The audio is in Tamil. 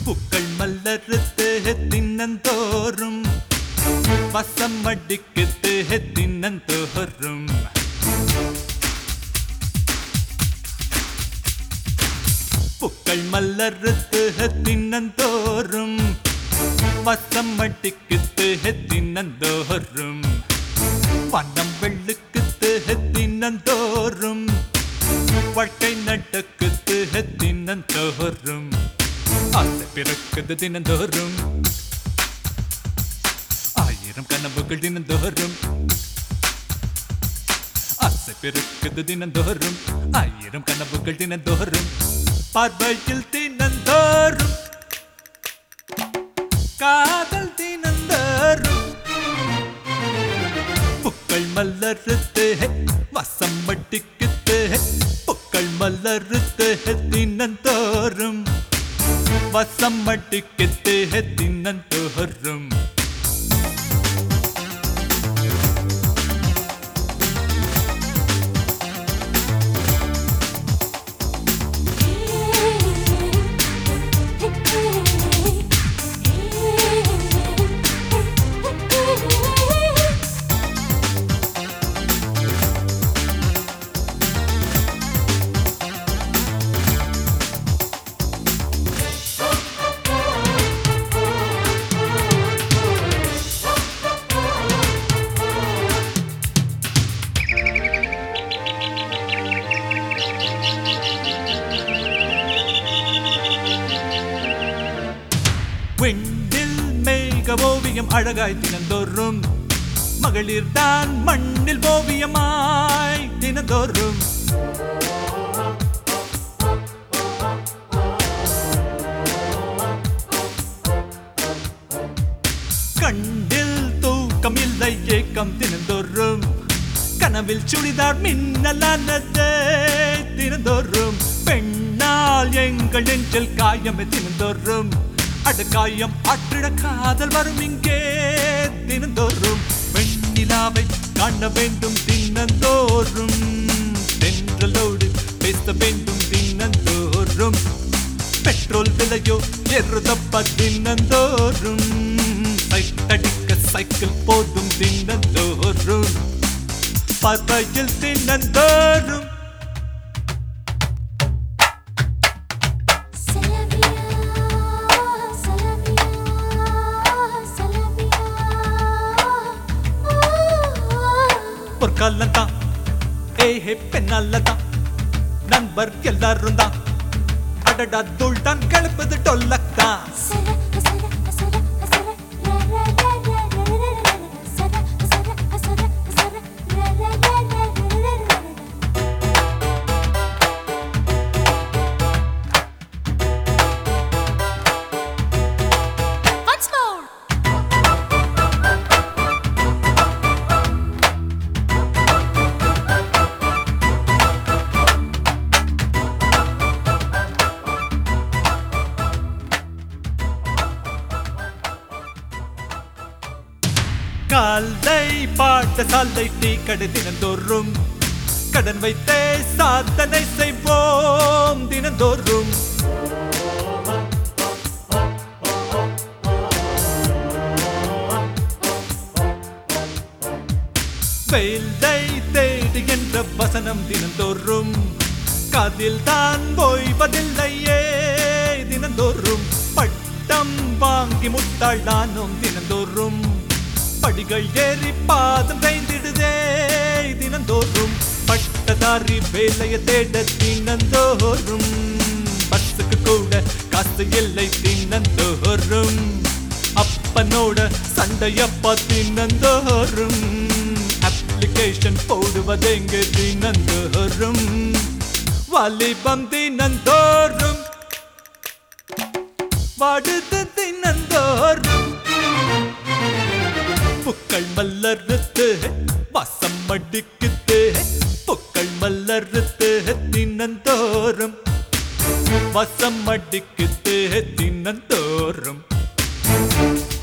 பூக்கள் மல்லறுத்து தின்னந்தோறும் வசம் அடிக்குத்து தின்னந்தோறும் பூக்கள் மல்லறுத்து தின்னந்தோறும் வசம் அடிக்குத்து தின்னந்தோறும் வண்ணம் வெள்ளுக்குத்து தின்னந்தோறும் வாழ்க்கை நடக்குத்து தினந்தோறும் ஆசை பிறக்குது தினந்தோறும் ஆயிரம் கனவுகள் தினந்தோறும் ஆசை பிறக்குது தினந்தோறும் ஆயிரம் கனவுகள் தினந்தோறும் பார்வையில் தினந்தோறும் காதல் தினந்தோறும் புக்கள் மலருத்து வசம் மட்டிக்குத்து புக்கள் மலருத்து தினந்தோறும் வசம் மட்டிக்குத்து தினந்தோறும் விண்ணில் மேக ஓவியம் அழகாய் தினந்தோறும் மகளிர் தான் மண்ணில் ஓவியமாய் தினந்தோறும் கண்டில் தூக்கம் இல்லை ஏக்கம் தினந்தோறும் கனவில் சுடிதார் மின்னலானது தினந்தோறும் பெண்ணால் எங்கள் நெஞ்சில் காயம் தினந்தோறும் அடுக்காயம் ஆற்றிட காதல் வரும் இங்கே தினந்தோறும் வெண்ணிலாவை காண வேண்டும் தினந்தோறும் தென்றலோடு பேச வேண்டும் தினந்தோறும் பெட்ரோல் விலையோ ஏறுதப்ப தினந்தோறும் சைட்டடிக்க சைக்கிள் போதும் தினந்தோறும் பார்வையில் தினந்தோறும் பொற்காலம் தான் ஏஹே பெண்ணால தான் நண்பர் எல்லாரும் தான் அடடா தூள் தான் கிளப்புது டொல்லக் தான் Once more. காலை பாட்ட சாலை டீ கடை தினந்தோறும் கடன் வைத்தே சாதனை செய்வோம் தினந்தோறும் வேலை தேடுகின்ற வசனம் தினந்தோறும் காதில் தான் ஓய்வதில்லையே தினந்தோறும் பட்டம் வாங்கி முட்டாளானோம் தினந்தோறும் படிகள் ஏறி பாதம் தைந்திடுதே தினந்தோறும் பட்டதாரி வேலையை தேட தினந்தோறும் பஸ்ஸுக்கு கூட காசு இல்லை தினந்தோறும் அப்பனோட சண்டையப்பா தினந்தோறும் அப்ளிகேஷன் போடுவதெங்கு தினந்தோறும் வாலிபம் தினந்தோறும் வாடுது தினந்தோறும் புக்கள் மல்லறுத்து வாசம் அடிக்குத்து புக்கள் மல்லறுத்து தினந்தோறும் வாசம் அடிக்குத்து தினந்தோறும்